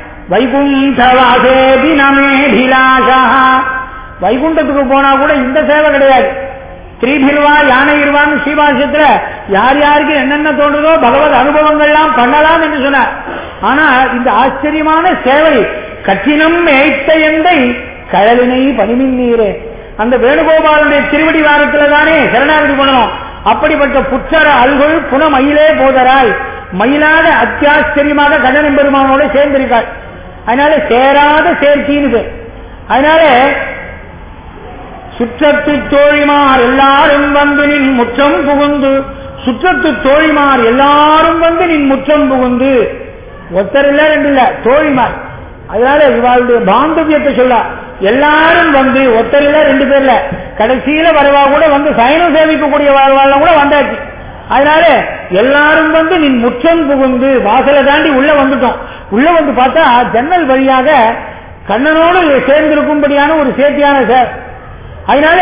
வைகுண்டவாசேபி நமேபிலாஷா வைகுண்டத்துக்கு போனா கூட இந்த சேவை கிடையாது ஸ்ரீபிர்வா யானை இருவான்னு ஸ்ரீபாஷத்துல யார் யாருக்கு என்னென்ன தோன்றுதோ பகவத் அனுபவங்கள்லாம் பண்ணலாம் என்று சொன்னார் ஆனா இந்த ஆச்சரியமான சேவை கঠিனம் மேய்த்த எந்தை கழலினை பனிமின் நீரே அந்த வேணுகோபாலனுடைய திருவடி வாரத்துல தானே சரணாகதி பண்ணணும் அப்படிப்பட்ட புற்றர அல்கொள் புன மயிலே போதராய் மயிலாத அத்தியாச்சரியமாக கண்ணன் பெருமானோட சேர்ந்திருக்காள் அதனால சேராத சேர்த்தின்னு அதனால சுற்றத்து தோழிமார் எல்லாரும் வந்து நின் முற்றம் புகுந்து சுற்றத்து தோழிமார் எல்லாரும் வந்து நின் முற்றம் புகுந்து ஒருத்தர் இல்ல ரெண்டு இல்ல தோழிமார் அதனால இவாளுடைய பாந்தவியத்தை சொல்ல எல்லாரும் வந்து ஒருத்தர் இல்ல ரெண்டு பேர்ல கடைசியில வரவா கூட வந்து சயனம் சேவிக்கக்கூடிய வாழ்வாள் கூட வந்தாச்சு அதனால எல்லாரும் வந்து நின் முற்றம் புகுந்து வாசலை தாண்டி உள்ள வந்துட்டோம் உள்ள வந்து பார்த்தா ஜன்னல் வழியாக கண்ணனோடு சேர்ந்திருக்கும்படியான ஒரு சேர்த்தியான சார் அதனால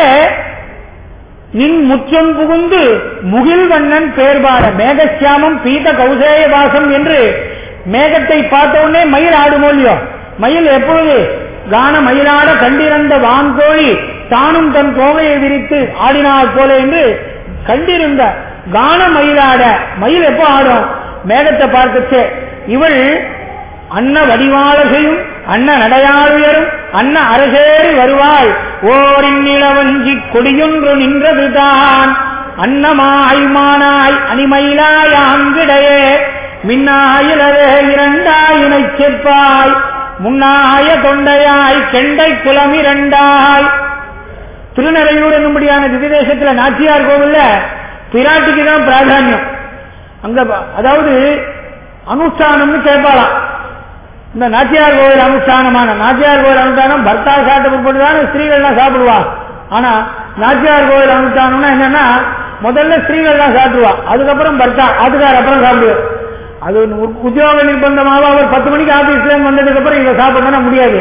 நின் முற்றம் புகுந்து முகில் வண்ணன் பேர்பாட மேகசியாமம் பீத கௌசேய வாசம் என்று மேகத்தை பார்த்த உடனே மயில் ஆடுமோ இல்லையோ மயில் எப்பொழுது கான மயிலாட கண்டிருந்த வான்கோழி தானும் தன் கோவையை விரித்து ஆடினார் போல என்று கண்டிருந்த கான மயிலாட மயில் எப்போ ஆடும் மேகத்தை பார்த்துச்சு இவள் அன்ன வடிவாளகையும் அன்ன நடையாளுயரும் அன்ன அரசேறி வருவாள் ஓரின் நிலவஞ்சி கொடியொன்று நின்றதுதான் அன்னமாய் மானாய் அணிமயிலாய் ஆங்கிடையே மின்னாயிலரே இரண்டாயினை செப்பாய் முன்னாய தொண்டையாய் கெண்டை குலம் இரண்டாய் திருநறையூர் என்னும்படியான திவ்யதேசத்துல நாச்சியார் கோவில்ல பிராட்டிக்கு தான் பிராதானியம் அங்க அதாவது அனுஷ்டானம்னு கேட்பாளாம் இந்த நாச்சியார் கோவில் அனுஷ்டானமான நாச்சியார் கோவில் அனுஷ்டானம் பர்த்தா சாப்பிட்ட பிற்பாடு தான் ஸ்திரீகள்லாம் சாப்பிடுவா ஆனா நாச்சியார் கோவில் அனுஷ்டானம்னா என்னன்னா முதல்ல ஸ்திரீகள் தான் சாப்பிடுவா அதுக்கப்புறம் பர்த்தா அதுக்கார் அப்புறம் சாப்பிடுவார் அது உத்தியோக நிர்பந்தமாக அவர் பத்து மணிக்கு ஆபீஸ்ல வந்ததுக்கு அப்புறம் இதை சாப்பிடணும்னா முடியாது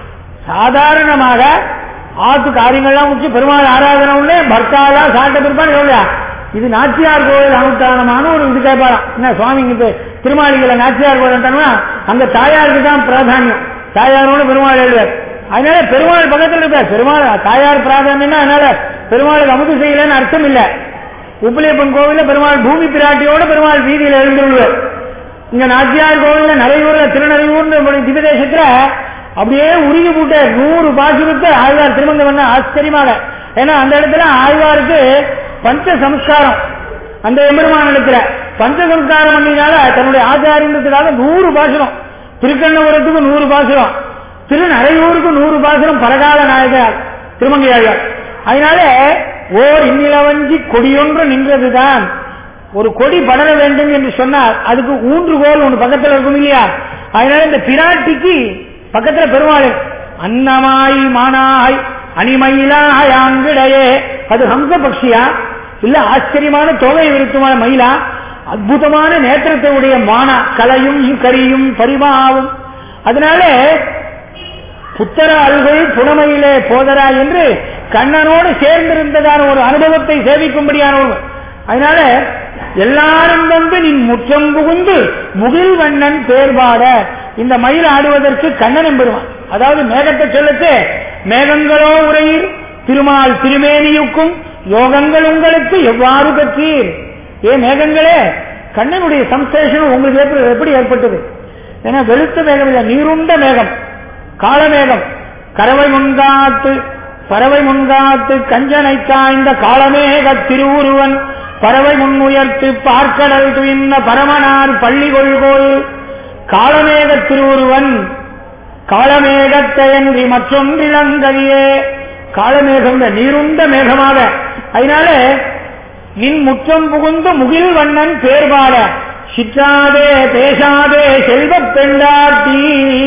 சாதாரணமாக ஆத்து காரியங்கள்லாம் முடிச்சு பெருமாள் ஆராதனை உள்ளே பர்த்தாலாம் சாப்பிட்ட பிற்பாடு எவ்வளோ இது நாச்சியார் கோவில் அனுஷ்டானமான ஒரு இது கேட்பாராம் என்ன சுவாமிங்க திருமாளிகளை நாச்சியார் கோவில் அங்க தாயாருக்கு தான் பிராதானியம் தாயாரோட பெருமாள் எழுதுவார் அதனால பெருமாள் பக்கத்தில் இருப்பார் பெருமாள் தாயார் பிராதானியம்னா அதனால பெருமாளுக்கு அமுது செய்யலன்னு அர்த்தம் இல்ல உப்பிலியப்பன் கோவில்ல பெருமாள் பூமி பிராட்டியோட பெருமாள் வீதியில் எழுந்துள்ளார் இங்க நாச்சியார் கோவில்ல நிறையூர்ல திருநறையூர் திவதேசத்துல அப்படியே உருகி போட்ட நூறு பாசுரத்தை ஆழ்வார் திருமங்க பண்ண ஆச்சரியமாக ஏன்னா அந்த இடத்துல ஆழ்வாருக்கு பஞ்ச சம்ஸ்காரம் அந்த எம்பெருமான இடத்துல பஞ்ச சம்ஸ்காரம் பண்ணினால தன்னுடைய ஆச்சாரியத்துக்காக நூறு பாசுரம் திருக்கண்ணபுரத்துக்கு நூறு பாசுரம் திருநறையூருக்கு நூறு பாசுரம் பரகால நாயகர் திருமங்கையாழ்வார் அதனால ஓர் இந்நிலவஞ்சி கொடியொன்று நின்றதுதான் ஒரு கொடி படர வேண்டும் என்று சொன்னார் அதுக்கு ஊன்றுகோல் ஒன்று பக்கத்தில் இருக்கும் இல்லையா அதனால இந்த பிராட்டிக்கு பக்கத்துல பெருமாள் அன்னமாய் மானாய் அணிமயிலாய் ஆங்கிடையே அது ஹம்ச பக்ஷியா இல்ல ஆச்சரியமான தொகை விருத்தமான மயிலா அற்புதமான நேத்திரத்தை உடைய மானா கலையும் கரியும் பரிமாவும் அதனால புத்தர அல்கை புனமையிலே போதரா என்று கண்ணனோடு சேர்ந்திருந்ததான ஒரு அனுபவத்தை சேவிக்கும்படியான ஒரு அதனால எல்லாரும் வந்து நின் முற்றம் புகுந்து முகில் வண்ணன் பேர்பாட இந்த மயில் ஆடுவதற்கு கண்ணன் பெறுவான் அதாவது மேகத்தை சொல்லத்து மேகங்களோ உரையில் திருமால் திருமேனியுக்கும் யோகங்கள் உங்களுக்கு எவ்வாறு பெற்றீர் ஏ மேகங்களே கண்ணனுடைய சம்சேஷனம் உங்களுக்கு எப்படி எப்படி ஏற்பட்டது ஏன்னா வெளுத்த மேகம் இல்லை நீருண்ட மேகம் காலமேகம் கறவை முன்காத்து பறவை முன்காத்து கஞ்சனை காய்ந்த காலமேக திருவுருவன் பறவை முன்னுயர்த்து பார்க்கடல் துயின்ன பரமனார் பள்ளி கொள்கோயில் காலமேக திருவுருவன் காலமேகத்தையன்றி மற்றொன்றிலங்கரியே காலமேகம் நீருண்ட மேகமாக அதனால நின் முற்றம் புகுந்து முகில் வண்ணன் பேர்பாட சிற்றாதே பேசாதே செல்வ பெண்டாட்டி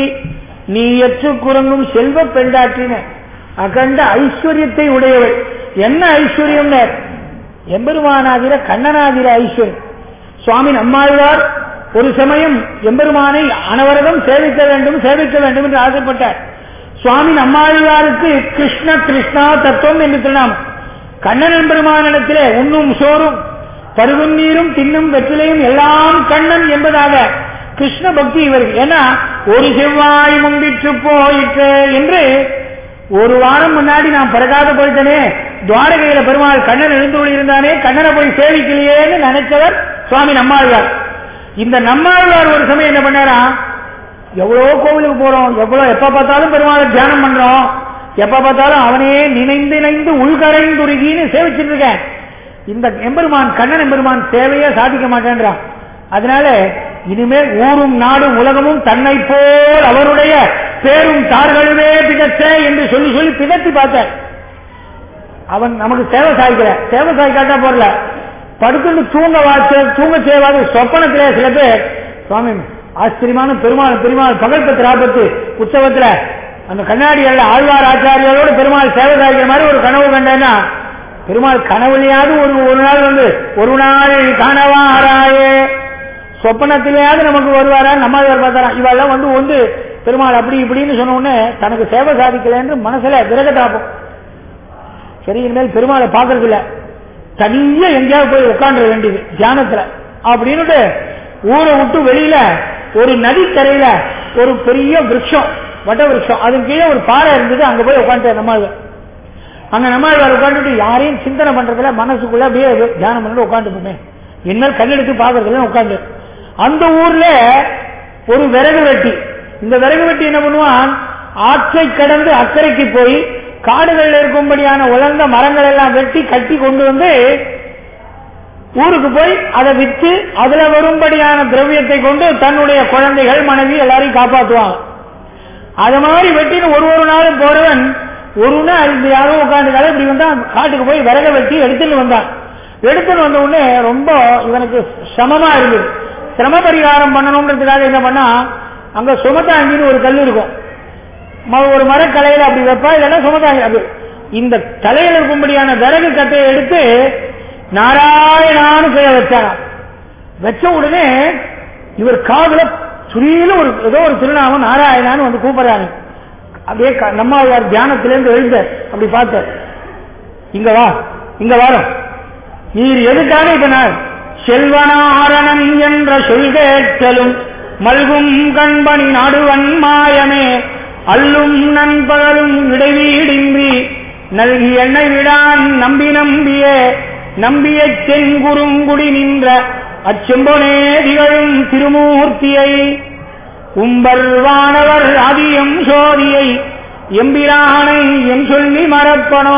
நீ எற்று குரங்கும் செல்வ பெண்டாட்டின அகண்ட ஐஸ்வர்யத்தை உடையவள் என்ன ஐஸ்வர்யம் எம்பெருமானாகிற கண்ணனாகிற ஐஸ்வர்யம் சுவாமி நம்மாழ்வார் ஒரு சமயம் எம்பெருமானை அனவரதம் சேவிக்க வேண்டும் சேவிக்க வேண்டும் என்று ஆசைப்பட்டார் சுவாமி நம்மாழ்வாருக்கு கிருஷ்ண கிருஷ்ணா தத்துவம் என்று திருநாமம் கண்ணன் எம்பெருமானிடத்திலே உண்ணும் சோறும் பருகும் நீரும் தின்னும் வெற்றிலையும் எல்லாம் கண்ணன் என்பதாக கிருஷ்ண பக்தி இவர்கள் ஏன்னா ஒரு செவ்வாய் முந்திற்று போயிற்று என்று ஒரு வாரம் முன்னாடி நான் பிறகாத போயிட்டனே துவாரகையில பெருமாள் கண்ணன் எழுந்து இருந்தானே கண்ணனை போய் சேவிக்கலையேன்னு நினைச்சவர் சுவாமி நம்மாழ்வார் இந்த நம்மாழ்வார் ஒரு சமயம் என்ன பண்ணாரா எவ்வளவு கோவிலுக்கு போறோம் எவ்வளவு எப்ப பார்த்தாலும் பெருமாளை தியானம் பண்றோம் எப்ப பார்த்தாலும் அவனே நினைந்து நினைந்து உள்கரைந்துருகின்னு சேவிச்சுட்டு இருக்கேன் இந்த எம்பெருமான் கண்ணன் எம்பெருமான் சேவையே சாதிக்க மாட்டேன்றான் அதனால இனிமேல் ஊரும் நாடும் உலகமும் தன்னை போல் அவருடைய பேரும் தார்களுமே பிதற்ற என்று சொல்லி சொல்லி பிதற்றி பார்த்தார் அவன் நமக்கு சேவை சாய்க்கல சேவை சாய்க்காட்டா போறல படுத்துட்டு தூங்க வாச்ச தூங்க செய்வாது சொப்பனத்திலே சில பேர் சுவாமி ஆச்சரியமான பெருமாள் பெருமாள் பகல் பத்து ராபத்து உற்சவத்துல அந்த கண்ணாடி அல்ல ஆழ்வார் ஆச்சாரியோட பெருமாள் சேவை சாய்க்கிற மாதிரி ஒரு கனவு கண்டேன்னா பெருமாள் கனவுலையாவது ஒரு ஒரு நாள் வந்து ஒரு நாள் கனவாராயே சொப்பனத்திலேயாவது நமக்கு வருவாரா நம்ம பார்த்தாரா இவெல்லாம் வந்து வந்து பெருமாள் அப்படி இப்படின்னு சொன்ன உடனே தனக்கு சேவை சாதிக்கல என்று மனசுல விரகதாபம் சரி இனிமேல் பெருமாளை பாக்குறது இல்ல தனியா எங்கேயாவது போய் உட்காந்துட வேண்டியது தியானத்துல அப்படின்னுட்டு ஊரை விட்டு வெளியில ஒரு நதிக்கரையில ஒரு பெரிய விருட்சம் வட்ட விருட்சம் அது கீழே ஒரு பாறை இருந்தது அங்க போய் உட்காந்துட்டு நம்மாழ்வார் அங்க நம்மாழ்வார் உட்காந்துட்டு யாரையும் சிந்தனை பண்றதுல மனசுக்குள்ள அப்படியே தியானம் பண்ணிட்டு உட்காந்துப்போமே இனிமேல் கண்ணெடுத்து பாக்குறதுல உட்காந்து அந்த ஊர்ல ஒரு விறகு வெட்டி இந்த விறகு வெட்டி என்ன பண்ணுவான் ஆற்றை கடந்து அக்கறைக்கு போய் காடுகளில் இருக்கும்படியான உலர்ந்த மரங்கள் எல்லாம் வெட்டி கட்டி கொண்டு வந்து ஊருக்கு போய் அதை விற்று அதுல வரும்படியான திரவியத்தை கொண்டு தன்னுடைய குழந்தைகள் மனைவி எல்லாரையும் காப்பாற்றுவாங்க அது மாதிரி வெட்டின்னு ஒரு ஒரு நாளும் போறவன் ஒரு நாள் இந்த யாரோ உட்காந்து இப்படி வந்தா காட்டுக்கு போய் விறக வெட்டி எடுத்துட்டு வந்தான் எடுத்துட்டு வந்த உடனே ரொம்ப இவனுக்கு சிரமமா இருந்தது சிரம பரிகாரம் பண்ணணும்ன்றதுக்காக என்ன பண்ணா அங்க சுமத்தாங்கின்னு ஒரு கல் இருக்கும் ம- ஒரு மரக்கலையில அப்படி வைப்பா இதெல்லாம் சுமத்தாங்கி அது இந்த தலையில இருக்கும்படியான விறகு கட்டையை எடுத்து நாராயணான்னு பேரை வச்சாராம் வச்ச உடனே இவர் காதுல சுரியில ஒரு ஏதோ ஒரு திருநாமம் நாராயணான்னு வந்து கூப்பிடுறாங்க அப்படியே க- நம்மாழ்வார் தியானத்திலேருந்து எழுந்த அப்படி பார்த்தார் இங்க வா இங்க வாரம் நீர் எதுக்காக இப்ப நான் செல்வனாரணன் என்ற சொல் கேட்டலும் மல்கும் கண்பணி நாடுவன் மாயமே அல்லும் நண்பகலும் இடைவீடின்றி நல்கி எண்ணை விடான் நம்பி நம்பியே நம்பிய செங்குறுங்குடி நின்ற அச்செம்பொனே திகழும் திருமூர்த்தியை உம்பர் வானவர் அதியம் சோதியை எம்பிரானை எம் சொல்லி மறப்பனோ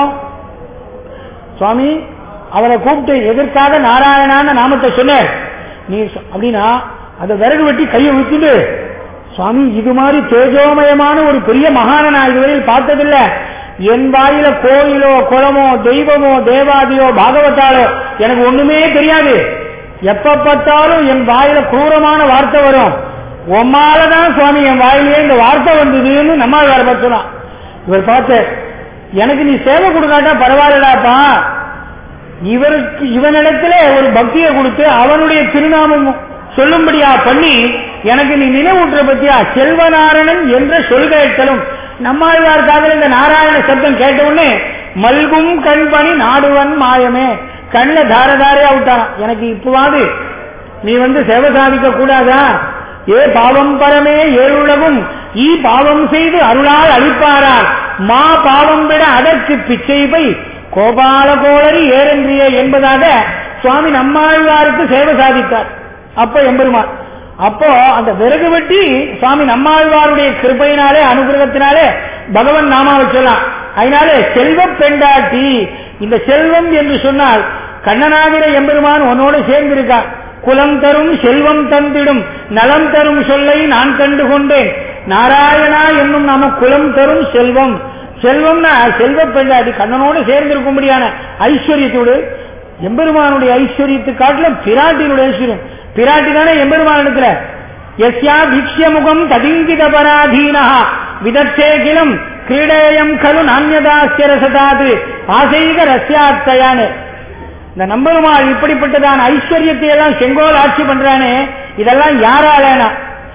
சுவாமி அவரை கூப்பிட்டு எதற்காக நாராயணான்னு நாமத்தை சொன்னார் நீ சொ- அப்படின்னா அந்த விறகு வெட்டி கையை விட்டுட்டு சுவாமி இது மாதிரி தேஜோமயமான ஒரு பெரிய மகான நான் இதுவரையில் பார்த்ததில்ல என் வாயில கோயிலோ குளமோ தெய்வமோ தேவாதியோ பாகவத்தாலோ எனக்கு ஒண்ணுமே தெரியாது எப்ப பார்த்தாலும் என் வாயில குரூரமான வார்த்தை வரும் உம்மாலதான் சுவாமி என் வாயிலேயே இந்த வார்த்தை வந்ததுன்னு நம்மாழ்வார் பார்த்து சொன்னான் இவர் பார்த்து எனக்கு நீ சேவை கொடுக்காட்டா பரவாயில்லடாப்பா இவருக்கு இவனிடத்துல ஒரு பக்தியை கொடுத்து அவனுடைய திருநாமம் சொல்லும்படியா பண்ணி எனக்கு நீ நினைவூட்டுற பத்தியா செல்வநாரணன் என்ற சொல் கேட்கலும் நம்மாழ்வார் காதல் இந்த நாராயண சப்தம் கேட்ட உடனே மல்கும் கண்பணி நாடுவன் மாயமே கண்ணுல தார தாரையா விட்டான் எனக்கு இப்பவாது நீ வந்து சேவை சாதிக்க கூடாதா ஏ பாவம் பரமே ஏழுலகும் ஈ பாவம் செய்து அருளால் அளிப்பாரால் மா பாவம் விட அதற்கு பிச்சை பை கோபால கோளரி ஏறென்றிய என்பதாக சுவாமி நம்மாழ்வாருக்கு சேவை சாதித்தார் அப்ப எம்பெருமான் அப்போ அந்த விறகு வெட்டி சுவாமி நம்மாழ்வாருடைய கிருபையினாலே அனுகிரகத்தினாலே பகவன் நாமாவை சொல்லலாம் அதனாலே செல்வ பெண்டாட்டி இந்த செல்வம் என்று சொன்னால் கண்ணனாகிற எம்பெருமான் உன்னோடு சேர்ந்திருக்கான் குலம் தரும் செல்வம் தந்திடும் நலம் தரும் சொல்லை நான் கண்டு கொண்டேன் நாராயணா என்னும் நாம குலம் தரும் செல்வம் செல்வம்னா செல்வ பெண்டாட்டி கண்ணனோடு சேர்ந்திருக்கும்படியான ஐஸ்வர்யத்தோடு எம்பெருமானுடைய ஐஸ்வர்யத்தை காட்டிலும் பிராட்டியினுடைய ஐஸ்வர்யம் பிராட்டி தானே எம்பெருமான் இடத்துல எஸ்யா பீக்ஷிய முகம் ததிங்கித பராதீனா விதத்தே கிலம் கிரீடேயம் கலு நானியதாசிய ரசதாது ஆசைக ரஸ்யாத்தையானு இந்த நம்பெருமாள் இப்படிப்பட்டதான ஐஸ்வர்யத்தை எல்லாம் செங்கோல் ஆட்சி பண்றானே இதெல்லாம் யாராலனா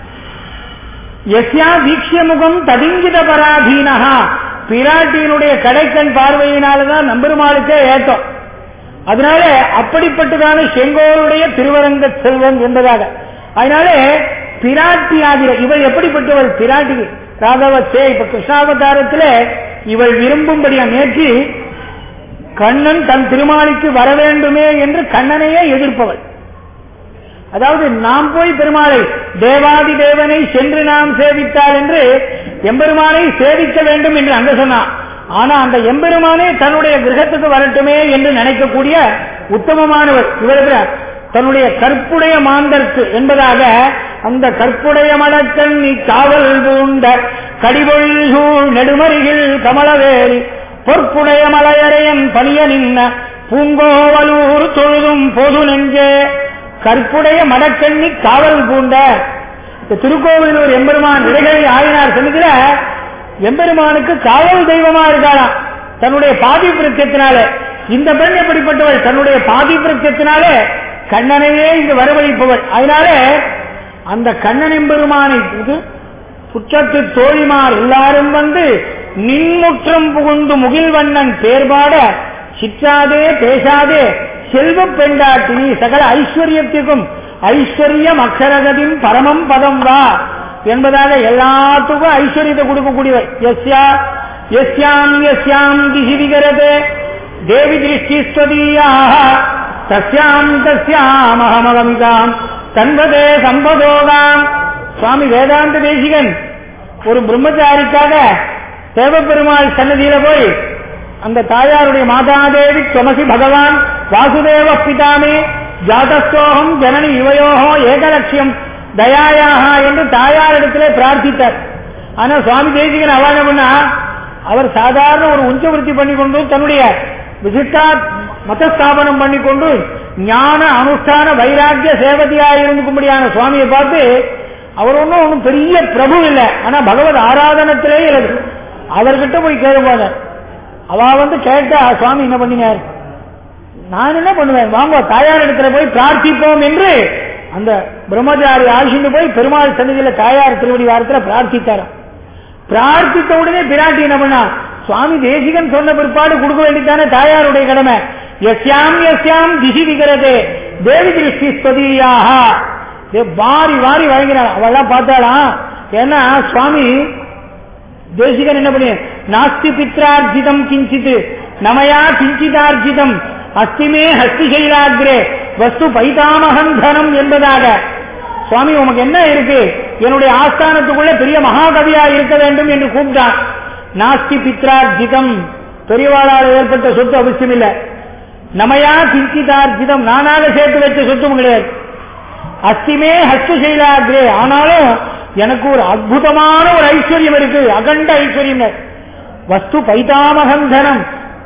எஸ்யா வீக்ஷிய முகம் ததிங்கித பராதீனஹா பிராட்டியினுடைய கடைக்கண் பார்வையினாலதான் நம்பெருமாளுக்கே ஏற்றம் அதனால அப்படிப்பட்டதான செங்கோலுடைய திருவரங்க செல்வம் என்பதாக அதனால பிராட்டி ஆகிற இவள் எப்படிப்பட்டவள் பிராட்டி ராகவத்தே இப்ப கிருஷ்ணாவதாரத்துல இவள் விரும்பும்படியா நேற்று கண்ணன் தன் திருமாலிக்கு வர வேண்டுமே என்று கண்ணனையே எதிர்ப்பவள் அதாவது நாம் போய் பெருமாளை தேவாதி தேவனை சென்று நாம் சேவித்தால் என்று எம்பெருமானை சேவிக்க வேண்டும் என்று அங்க சொன்னான் ஆனா அந்த எம்பெருமானே தன்னுடைய கிரகத்துக்கு வரட்டுமே என்று நினைக்கக்கூடிய உத்தமமானவர் இவருக்கு தன்னுடைய கற்புடைய மாந்தர்க்கு என்பதாக அந்த கற்புடைய மடக்கண் நீ காவல் பூண்ட கடிபொழில் சூழ் நெடுமருகில் கமலவேரி பொற்புடைய மலையரையன் பணிய நின்ன பூங்கோவலூர் தொழுதும் பொது நெஞ்சே கற்புடைய மடக்கண்ணி காவல் பூண்ட இந்த திருக்கோவிலூர் எம்பெருமான் இடைகளை ஆயினார் சன்னதில எம்பெருமானுக்கு காவல் தெய்வமா இருக்காளாம் தன்னுடைய பாதி பிரத்தியத்தினால இந்த பெண் எப்படிப்பட்டவள் தன்னுடைய பாதி பிரத்தியத்தினாலே கண்ணனையே இங்கு வரவழைப்பவள் அதனால அந்த கண்ணன் எம்பெருமானை இது குற்றத்து தோழிமார் எல்லாரும் வந்து நின்முற்றம் புகுந்து முகில்வண்ணன் பேர்பாட சிற்றாதே பேசாதே செல்வ பெண்டாட்டினி சகல ஐஸ்வர்யத்திற்கும் ஐஸ்வர்யம் அக்ஷரகதின் பரமம் பதம் வா என்பதாக எல்லாத்துக்கும் ஐஸ்வர்யத்தை கொடுக்கக்கூடியவர் எஸ்யா எஸ்யாம் எஸ்யாம் திசி விகரதே தேவி திருஷ்டிஸ்வதீயாக தஸ்யாம் தஸ்யாம் அகமகமிதாம் தன்பதே சம்பதோகாம் சுவாமி வேதாந்த தேசிகன் ஒரு பிரம்மச்சாரிக்காக தேவப்பெருமாள் சன்னதியில போய் அந்த தாயாருடைய மாதாதேவி துவமசி பகவான் வாசுதேவ பிதாமே ஜாதஸ்தோகம் ஜனனி யுவயோகோ ஏகலட்சியம் தயாயாக என்று தாயாரிடத்திலே பிரார்த்தித்தார் ஆனா சுவாமி தேசிகன் அவள் என்ன பண்ணா அவர் சாதாரண ஒரு உஞ்சவருத்தி பண்ணி கொண்டு தன்னுடைய விசிஷ்டா மதஸ்தாபனம் பண்ணி கொண்டு ஞான அனுஷ்டான வைராக்கிய சேவதியா இருந்துக்கும்படியான சுவாமியை பார்த்து அவர் ஒன்றும் ஒன்றும் பெரிய பிரபு இல்லை ஆனா பகவத் ஆராதனத்திலே இல்லை அவர்கிட்ட போய் கேளும்போது அவ வந்து கேட்டா சுவாமி என்ன பண்ணினார் நான் என்ன பண்ணுவேன் வாங்க தாயார் இடத்துல போய் பிரார்த்திப்போம் என்று அந்த பிரம்மச்சாரி ஆசிண்டு போய் பெருமாள் சன்னதியில தாயார் திருவடி வாரத்துல பிரார்த்தித்தாராம் பிரார்த்தித்த உடனே பிராட்டி என்ன பண்ணா சுவாமி தேசிகன் சொன்ன பிற்பாடு கொடுக்க வேண்டியதானே தாயாருடைய கடமை எஸ்யாம் எஸ்யாம் திசி விகிறதே தேவி திருஷ்டி ஸ்பதியாக வாரி வாரி வழங்கினார் அவெல்லாம் பார்த்தாலாம் ஏன்னா சுவாமி தேசிகன் என்ன பண்ணி நாஸ்தி பித்ரார்ஜிதம் கிஞ்சித் நமயா கிஞ்சிதார்ஜிதம் அஸ்திமே ஹஸ்திசைலாகிரே வஸ்து பைதாமகன் தனம் என்பதாக சுவாமி உனக்கு என்ன இருக்கு என்னுடைய ஆஸ்தானத்துக்குள்ள பெரிய மகாகவியா இருக்க வேண்டும் என்று கூப்பிட்டான் நாஸ்தி பித்ரார்ஜிதம் பெரியவாளால் ஏற்பட்ட சொத்து அவசியம் இல்லை நமயா கிஞ்சிதார்ஜிதம் நானாக சேர்த்து வச்ச சொத்தும் கிடையாது அஸ்திமே ஹஸ்திசைலாகிரே ஆனாலும் எனக்கு ஒரு அற்புதமான ஒரு ஐஸ்வர்யம் இருக்கு அகண்ட ஐஸ்வர்யம் வஸ்து பைதாமகம் தனம்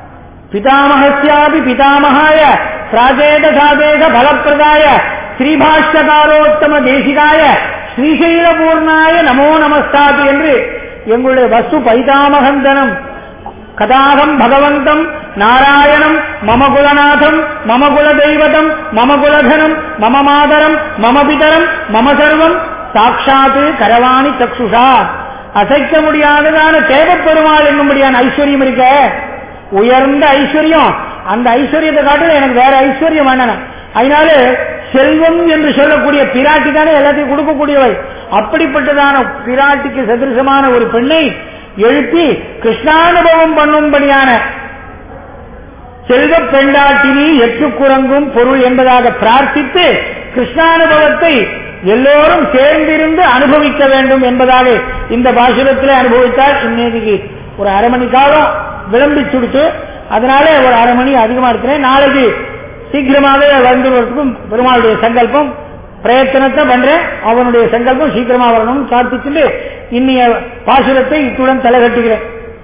பிதாமகஸ்யாபி பிதாமகாய பிராஜேத சாதேக பலப்பிரதாய ஸ்ரீபாஷ்யகாரோத்தம தேசிகாய ஸ்ரீசைலபூர்ணாய நமோ நமஸ்தாது என்று எங்களுடைய வஸ்து பைதாமகம் தனம் கதாகம் பகவந்தம் நாராயணம் மம குலநாதம் மம குல தெய்வதம் மம குலதனம் மம மாதரம் மம பிதரம் மம சர்வம் சாட்சாத்து கரவாணி சக்ஷுஷா அசைக்க முடியாததான தேவப்பெருமாள் என்னும்படியான ஐஸ்வர்யம் இருக்க உயர்ந்த ஐஸ்வர்யம் அந்த ஐஸ்வர்யத்தை காட்டில எனக்கு வேற ஐஸ்வர்யம் வேணாம் அதனால செல்வம் என்று சொல்லக்கூடிய பிராட்டி தானே எல்லாத்தையும் கொடுக்கக்கூடியவை அப்படிப்பட்டதான பிராட்டிக்கு சதிருஷமான ஒரு பெண்ணை எழுப்பி கிருஷ்ணானுபவம் பண்ணும்படியான செல்வ பெண்டாட்டினி எட்டு குரங்கும் பொருள் என்பதாக பிரார்த்தித்து கிருஷ்ணானுபவத்தை எல்லோரும் சேர்ந்திருந்து அனுபவிக்க வேண்டும் என்பதாக இந்த பாசுரத்திலே அனுபவித்தால் இன்னைக்கு ஒரு அரை மணி காலம் விளம்பி சுடுத்து அதனால ஒரு அரை மணி அதிகமா இருக்கிறேன் நாளைக்கு சீக்கிரமாவே வந்துடுவதற்கும் பெருமாளுடைய சங்கல்பம் பிரயத்தனத்தை பண்றேன் அவனுடைய சங்கல்பம் சீக்கிரமா வரணும் பிரார்த்திச்சுட்டு இன்னைய பாசுரத்தை இத்துடன் தலைகட்டுகிறேன்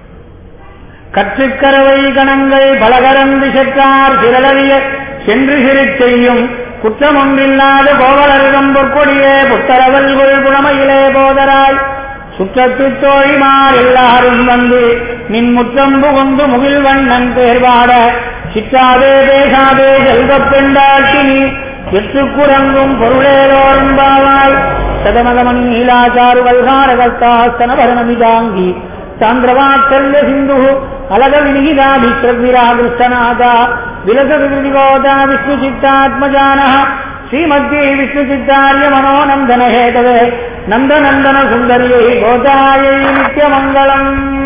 கற்றுக்கரவை கணங்கள் பலகரந்து செற்றார் திரளவிய சென்று சிறு செய்யும் குற்றம் ஒன்றில்லாத கோவலருகம் பொற்கொடியே புத்தரவல் கொள் புனமையிலே போதராய் சுற்றத்து தோழிமார் எல்லாரும் வந்து நின் முற்றம் புகுந்து முகில் வண்ணன் பேர்வாட சிற்றாதே பேசாதே செல்வப் பெண்டாட்டினி எட்டு குரங்கும் பொருளேலோரும் பாவாய் சதமதமன் நீலாச்சாரு வல்காரகர்த்தாஸ்தன பரணமிதாங்கி சாந்திரவாத்தல்ய சிந்து அலக வினிகிதாபிஸ்ரவிராகிருஷ்ணநாதா விலச விதிகோதா விஷ்ணு சித்தாத்மஜான ஸ்ரீமத்யே விஷ்ணு சித்தாரிய மனோநந்தன ஹேதவே நந்தநந்தன சுந்தரியை கோதாயை நித்தியமங்கலம்